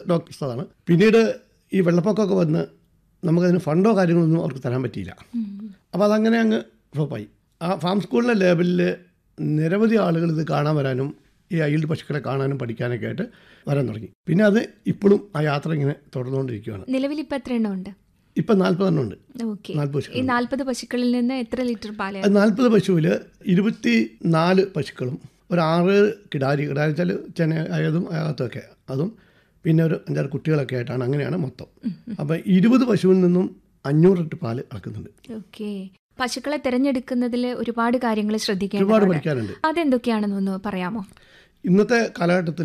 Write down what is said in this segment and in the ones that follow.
Doctors അതാണ് പിന്നീട് ഈ വെള്ളപ്പൊക്കമൊക്കെ വന്ന് നമുക്കതിന് ഫണ്ടോ കാര്യങ്ങളൊന്നും അവർക്ക് തരാൻ പറ്റിയില്ല അപ്പോൾ അതങ്ങനെ അങ്ങ് ഫ്ലോപ്പായി ആ ഫാം സ്കൂളിലെ ലേബലിൽ നിരവധി ആളുകൾ ഇത് കാണാൻ വരാനും ഈ അയിൽഡ് പശുക്കളെ കാണാനും പഠിക്കാനൊക്കെ ആയിട്ട് വരാൻ തുടങ്ങി പിന്നെ അത് ഇപ്പോഴും ആ യാത്ര ഇങ്ങനെ തുടർന്നുകൊണ്ടിരിക്കുകയാണ് നിലവിൽ ഇപ്പൊ എത്ര എണ്ണം ഉണ്ട് ഇപ്പം നാൽപ്പതെണ്ണം ഉണ്ട് ഓക്കെ നാൽപ്പത് പശുക്കൾ ഈ നാൽപ്പത് പശുക്കളിൽ നിന്ന് എത്ര ലിറ്റർ പാല് അത് നാൽപ്പത് പശുവിൽ ഇരുപത്തി നാല് പശുക്കളും ഒരു ആറ് കിടാരി കിടാരി വെച്ചാൽ ചെന ആയതും അകത്തൊക്കെ അതും പിന്നെ ഒരു അഞ്ചാറ് കുട്ടികളൊക്കെ ആയിട്ടാണ് അങ്ങനെയാണ് മൊത്തം അപ്പം ഇരുപത് പശുവിൽ നിന്നും അഞ്ഞൂറ് ലിറ്റർ പാല് അളക്കുന്നുണ്ട് ഓക്കെ പശുക്കളെ തിരഞ്ഞെടുക്കുന്നതിൽ ഒരുപാട് കാര്യങ്ങൾ ഒരുപാട് ശ്രദ്ധിക്കേണ്ടതുണ്ട് പഠിക്കാനുണ്ട് അതെന്തൊക്കെയാണെന്നൊന്ന് പറയാമോ ഇന്നത്തെ കാലഘട്ടത്തിൽ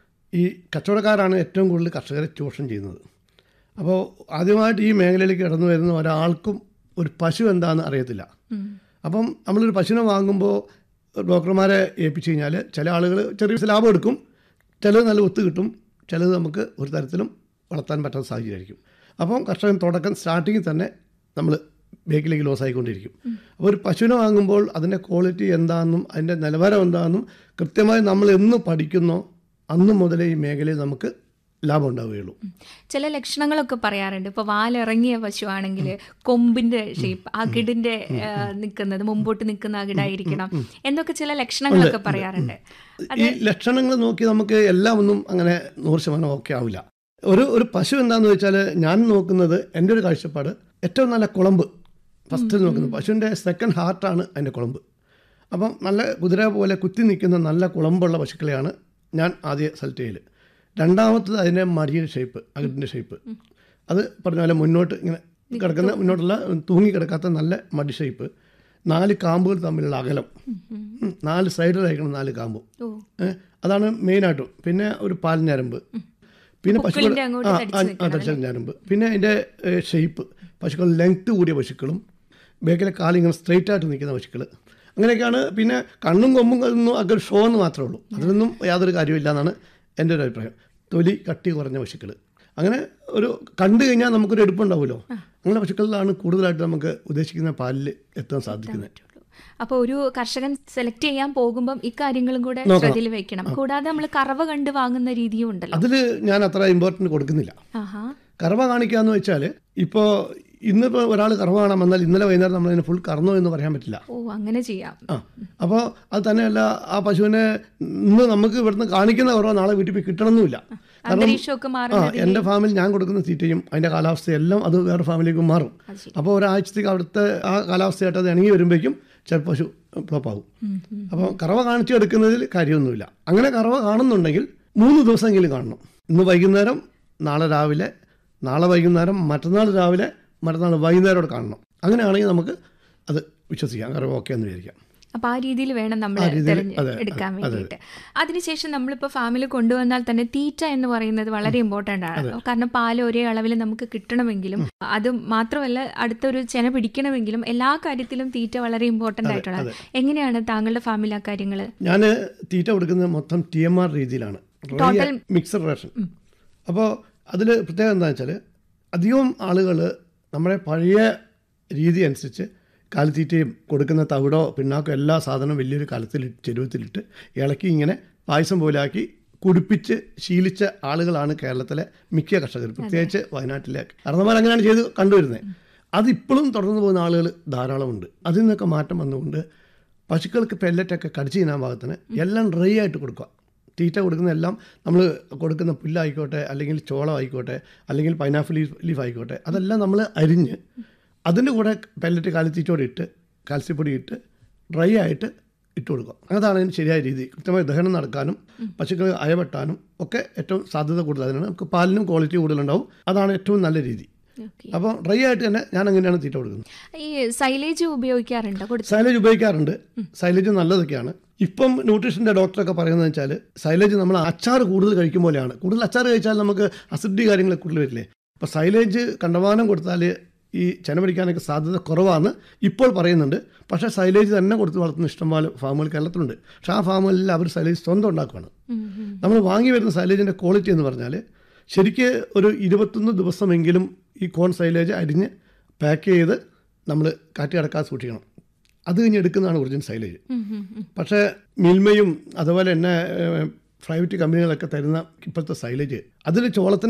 ഈ കച്ചവടക്കാരാണ് ഏറ്റവും കൂടുതൽ കർഷകരെ ചൂഷണം ചെയ്യുന്നത് അപ്പോൾ ആദ്യമായിട്ട് ഈ മേഖലയിലേക്ക് കടന്നു വരുന്ന ഒരാൾക്കും ഒരു പശു എന്താണെന്ന് അറിയത്തില്ല അപ്പം നമ്മളൊരു പശുവിനെ വാങ്ങുമ്പോൾ ഡോക്ടർമാരെ ഏൽപ്പിച്ച് കഴിഞ്ഞാൽ ചില ആളുകൾ ചെറിയ ലാഭം എടുക്കും ചിലത് നല്ല ഒത്ത് കിട്ടും ചിലത് നമുക്ക് ഒരു തരത്തിലും വളർത്താൻ പറ്റാത്ത സാഹചര്യമായിരിക്കും അപ്പം കർഷകൻ തുടക്കം സ്റ്റാർട്ടിങ്ങിൽ തന്നെ നമ്മൾ ബേക്കിലേക്ക് ലോസ് ആയിക്കൊണ്ടിരിക്കും അപ്പോൾ ഒരു പശുവിനെ വാങ്ങുമ്പോൾ അതിൻ്റെ ക്വാളിറ്റി എന്താണെന്നും അതിൻ്റെ നിലവാരം എന്താണെന്നും കൃത്യമായി നമ്മൾ എന്ന് പഠിക്കുന്നോ അന്ന് മുതലേ ഈ മേഖലയിൽ നമുക്ക് ലാഭം ഉണ്ടാവുകയുള്ളൂ ചില ലക്ഷണങ്ങളൊക്കെ പറയാറുണ്ട് ഇപ്പൊ വാലിറങ്ങിയ പശുവാണെങ്കിൽ കൊമ്പിന്റെ ഷേപ്പ് അകിടിന്റെ നിൽക്കുന്നത് മുമ്പോട്ട് നിൽക്കുന്ന അകിടായിരിക്കണം എന്നൊക്കെ ചില ലക്ഷണങ്ങളൊക്കെ പറയാറുണ്ട് ഈ ലക്ഷണങ്ങൾ നോക്കി നമുക്ക് എല്ലാം ഒന്നും അങ്ങനെ നൂറ് ശതമാനം ഓക്കെ ആവില്ല ഒരു ഒരു പശു എന്താന്ന് വെച്ചാൽ ഞാൻ നോക്കുന്നത് എൻ്റെ ഒരു കാഴ്ചപ്പാട് ഏറ്റവും നല്ല കുളമ്പ് ഫസ്റ്റിൽ നോക്കുന്നത് പശുവിൻ്റെ സെക്കൻഡ് ഹാർട്ടാണ് അതിൻ്റെ കുളമ്പ് അപ്പം നല്ല കുതിര പോലെ കുത്തി നിൽക്കുന്ന നല്ല കുളമ്പുള്ള പശുക്കളെയാണ് ഞാൻ ആദ്യം സെലക്ട് ചെയ്യൽ രണ്ടാമത്തത് അതിൻ്റെ മടിയുടെ ഷേപ്പ് അകിടിൻ്റെ ഷേപ്പ് അത് പറഞ്ഞ പോലെ മുന്നോട്ട് ഇങ്ങനെ കിടക്കുന്ന മുന്നോട്ടുള്ള തൂങ്ങി കിടക്കാത്ത നല്ല മടി ഷേപ്പ് നാല് കാമ്പുകൾ തമ്മിലുള്ള അകലം ഉം, നാല് സൈഡിലായിരിക്കണം നാല് കാമ്പും ഓ ഏ, അതാണ് മെയിനായിട്ടും പിന്നെ ഒരു പാൽ ഞരമ്പ് പിന്നെ പശുക്കൾ പൊക്കിളിന്റെ അങ്ങോട്ട് ആ തടിച്ച് ആ, നിൽക്കണം ആ, തടിച്ച ഞരമ്പ് പിന്നെ അതിൻ്റെ ഷേപ്പ് പശുക്കൾ ലെങ്ത്ത് കൂടിയ പശുക്കളും ബേക്കിലെ കാലിങ്ങനെ സ്ട്രെയിറ്റ് ആയിട്ട് നിൽക്കുന്ന പശുക്കൾ അങ്ങനെയൊക്കെയാണ് പിന്നെ കണ്ണും കൊമ്പും ഒന്നും ഒക്കെ ഒരു ഷോ എന്ന് മാത്രമേ ഉള്ളൂ അതിലൊന്നും യാതൊരു കാര്യമില്ല എന്നാണ് എൻ്റെ ഒരു അഭിപ്രായം തൊലി കട്ടി കുറഞ്ഞ പശുക്കൾ അങ്ങനെ ഒരു കണ്ടു കഴിഞ്ഞാൽ നമുക്കൊരു എടുപ്പുണ്ടാവുമല്ലോ അങ്ങനെ പശുക്കളിലാണ് കൂടുതലായിട്ട് നമുക്ക് ഉദ്ദേശിക്കുന്ന പാലിൽ എത്താൻ സാധിക്കുന്നത് അപ്പൊ ഒരു കർഷകൻ സെലക്ട് ചെയ്യാൻ പോകുമ്പം ഇക്കാര്യങ്ങളും കൂടെ നോക്കണം. ശ്രദ്ധയിൽ വെക്കണം കൂടാതെ നമ്മൾ കറവ കണ്ട് വാങ്ങുന്ന രീതിയും ഉണ്ടല്ലോ അതിൽ ഞാൻ അത്ര ഇമ്പോർട്ടൻറ്റ് കൊടുക്കുന്നില്ല ആഹാ കറവ കാണിക്കുക എന്ന് വെച്ചാൽ ഇപ്പോൾ ഇന്നിപ്പോൾ ഒരാൾ കറവ കാണാൻ വന്നാൽ ഇന്നലെ വൈകുന്നേരം നമ്മളതിനെ ഫുൾ കറന്നോ എന്ന് പറയാൻ പറ്റില്ല ഓ അങ്ങനെ ചെയ്യാം ആ അപ്പോൾ അത് തന്നെയല്ല ആ പശുവിനെ ഇന്ന് നമുക്ക് ഇവിടുന്ന് കാണിക്കുന്ന കുറവ് നാളെ വീട്ടിൽ പോയി കിട്ടണമെന്നില്ല കാരണം അന്തരീക്ഷമൊക്കെ ആ മാറുന്നത് എൻ്റെ ഫാമിൽ ഞാൻ കൊടുക്കുന്ന തീറ്റയും അതിൻ്റെ കാലാവസ്ഥയെല്ലാം അത് വേറെ ഫാമിലേക്ക് മാറും അത് ശരി. അപ്പോൾ ഒരാഴ്ചത്തേക്ക് അവിടുത്തെ ആ കാലാവസ്ഥയായിട്ട് അത് ഇണങ്ങി വരുമ്പോഴേക്കും ചില പശു ഫ്ലോപ്പ് ആവും അപ്പോൾ കറവ കാണിച്ചു എടുക്കുന്നതിൽ കാര്യമൊന്നുമില്ല അങ്ങനെ കറവ കാണുന്നുണ്ടെങ്കിൽ മൂന്ന് ദിവസമെങ്കിലും കാണണം ഇന്ന് വൈകുന്നേരം നാളെ രാവിലെ നാളെ വൈകുന്നേരം മറ്റന്നാൾ രാവിലെ മറ്റന്നാൾ വൈകുന്നേരം കാണണം അങ്ങനെയാണെങ്കിൽ നമുക്ക് അത് വിശ്വസിക്കാം കറവ ഓക്കെ എന്ന് വിചാരിക്കാം അപ്പൊ ആ രീതിയിൽ വേണം നമ്മൾ ആ രീതിയിൽ, തെരഞ്ഞ് അതെ, എടുക്കാൻ അതെ, അതെ. വേണ്ടിയിട്ട് അതിനുശേഷം നമ്മളിപ്പോ ഫാമിലി കൊണ്ടുവന്നാൽ തന്നെ തീറ്റ എന്ന് പറയുന്നത് വളരെ ഇമ്പോർട്ടന്റ് ആണ് കാരണം പാല് ഒരേ അളവിൽ നമുക്ക് കിട്ടണമെങ്കിലും അത് മാത്രമല്ല അടുത്തൊരു ചെന പിടിക്കണമെങ്കിലും എല്ലാ കാര്യത്തിലും തീറ്റ വളരെ ഇമ്പോർട്ടന്റ് ആയിട്ടുള്ളത് എങ്ങനെയാണ് താങ്കളുടെ ഫാമിലി ആ കാര്യങ്ങൾ ഞാൻ തീറ്റ കൊടുക്കുന്നത് മൊത്തം ടി എം ആർ രീതിയിലാണ് Total- മിക്സഡ് റേഷൻ അപ്പോൾ അതിൽ പ്രത്യേകത എന്താണെന്ന് വെച്ചാൽ അധികവും ആളുകൾ നമ്മുടെ പഴയ രീതി അനുസരിച്ച് കാലിത്തീറ്റയും കൊടുക്കുന്ന തവിടോ പിണ്ണാക്കോ എല്ലാ സാധനവും വലിയൊരു കലത്തിൽ ചെരുവത്തിലിട്ട് ഇളക്കി ഇങ്ങനെ പായസം പോലാക്കി കുടിപ്പിച്ച് ശീലിച്ച ആളുകളാണ് കേരളത്തിലെ മിക്ക കർഷകർ പ്രത്യേകിച്ച് വയനാട്ടിലെ കാരണന്മാർ അങ്ങനെയാണ് ചെയ്ത് കണ്ടുവരുന്നത് അതിപ്പോഴും തുടർന്നു പോകുന്ന ആളുകൾ ധാരാളമുണ്ട് അതിൽ നിന്നൊക്കെ മാറ്റം വന്നുകൊണ്ട് പശുക്കൾക്ക് പെല്ലറ്റൊക്കെ കടിച്ചു തിന്നാൻ ഭാഗത്തിന് എല്ലാം ഡ്രൈ ആയിട്ട് കൊടുക്കുക തീറ്റ കൊടുക്കുന്ന എല്ലാം നമ്മൾ കൊടുക്കുന്ന പുല്ലായിക്കോട്ടെ അല്ലെങ്കിൽ ചോളം ആയിക്കോട്ടെ അല്ലെങ്കിൽ പൈനാപ്പിൾ ലീഫ് ലീഫ് ആയിക്കോട്ടെ അതെല്ലാം നമ്മൾ അരിഞ്ഞ് അതിൻ്റെ കൂടെ പെല്ലറ്റ് കാലിത്തീറ്റോടെ ഇട്ട് കാൽസ്യപ്പൊടി ഇട്ട് ഡ്രൈ ആയിട്ട് ഇട്ട് കൊടുക്കുക അതാണ് അതിന് ശരിയായ രീതി കൃത്യമായി ദഹനം നടക്കാനും പശുക്കൾ അയവെട്ടാനും ഒക്കെ ഏറ്റവും സാധ്യത കൂടുതൽ അതിനാണ് നമുക്ക് പാലിനും ക്വാളിറ്റി കൂടുതലുണ്ടാവും അതാണ് ഏറ്റവും നല്ല രീതി അപ്പോൾ ഡ്രൈ ആയിട്ട് തന്നെ ഞാൻ അങ്ങനെയാണ് തീറ്റ കൊടുക്കുന്നത് ഈ സൈലേജ് ഉപയോഗിക്കാറുണ്ടോ കൊടുത്ത് സൈലേജ് ഉപയോഗിക്കാറുണ്ട് സൈലേജ് നല്ലതൊക്കെയാണ് ഇപ്പം ന്യൂട്രീഷൻ്റെ ഡോക്ടറൊക്കെ പറയുന്നത് വെച്ചാൽ സൈലേജ് നമ്മൾ അച്ചാർ കൂടുതൽ കഴിക്കും പോലെയാണ് കൂടുതൽ അച്ചാർ കഴിച്ചാൽ നമുക്ക് അസിഡി കാര്യങ്ങളൊക്കെ കൂടുതൽ വരില്ലേ അപ്പോൾ സൈലേജ് കണ്ടമാനം കൊടുത്താൽ ഈ ചെന പിടിക്കാനൊക്കെ സാധ്യത കുറവാണ് ഇപ്പോൾ പറയുന്നുണ്ട് പക്ഷേ സൈലേജ് തന്നെ കൊടുത്ത് വളർത്തുന്ന ഇഷ്ടംപോലെ ഫാമുകൾ കേരളത്തിലുണ്ട് പക്ഷേ ആ ഫാമുകളിൽ അവർ സൈലേജ് സ്വന്തം ഉണ്ടാക്കുകയാണ് ഉം, ഉം. നമ്മൾ വാങ്ങി വരുന്ന സൈലേജിൻ്റെ ക്വാളിറ്റി എന്ന് പറഞ്ഞാൽ ശരിക്ക് ഒരു ഇരുപത്തൊന്ന് ദിവസമെങ്കിലും ഈ കോൺ സൈലേജ് അരിഞ്ഞ് പാക്ക് ചെയ്ത് നമ്മൾ കാറ്റ് കിടക്കാതെ സൂക്ഷിക്കണം അത് കഴിഞ്ഞ് എടുക്കുന്നതാണ് ഒറിജിനൽ സൈലേജ് ഉം, ഉം, ഉം. പക്ഷേ മിൽമയും അതുപോലെ തന്നെ പ്രൈവറ്റ് കമ്പനികളൊക്കെ തരുന്ന ഇപ്പോഴത്തെ സൈലേജ് അതിൽ ചോളത്തിന്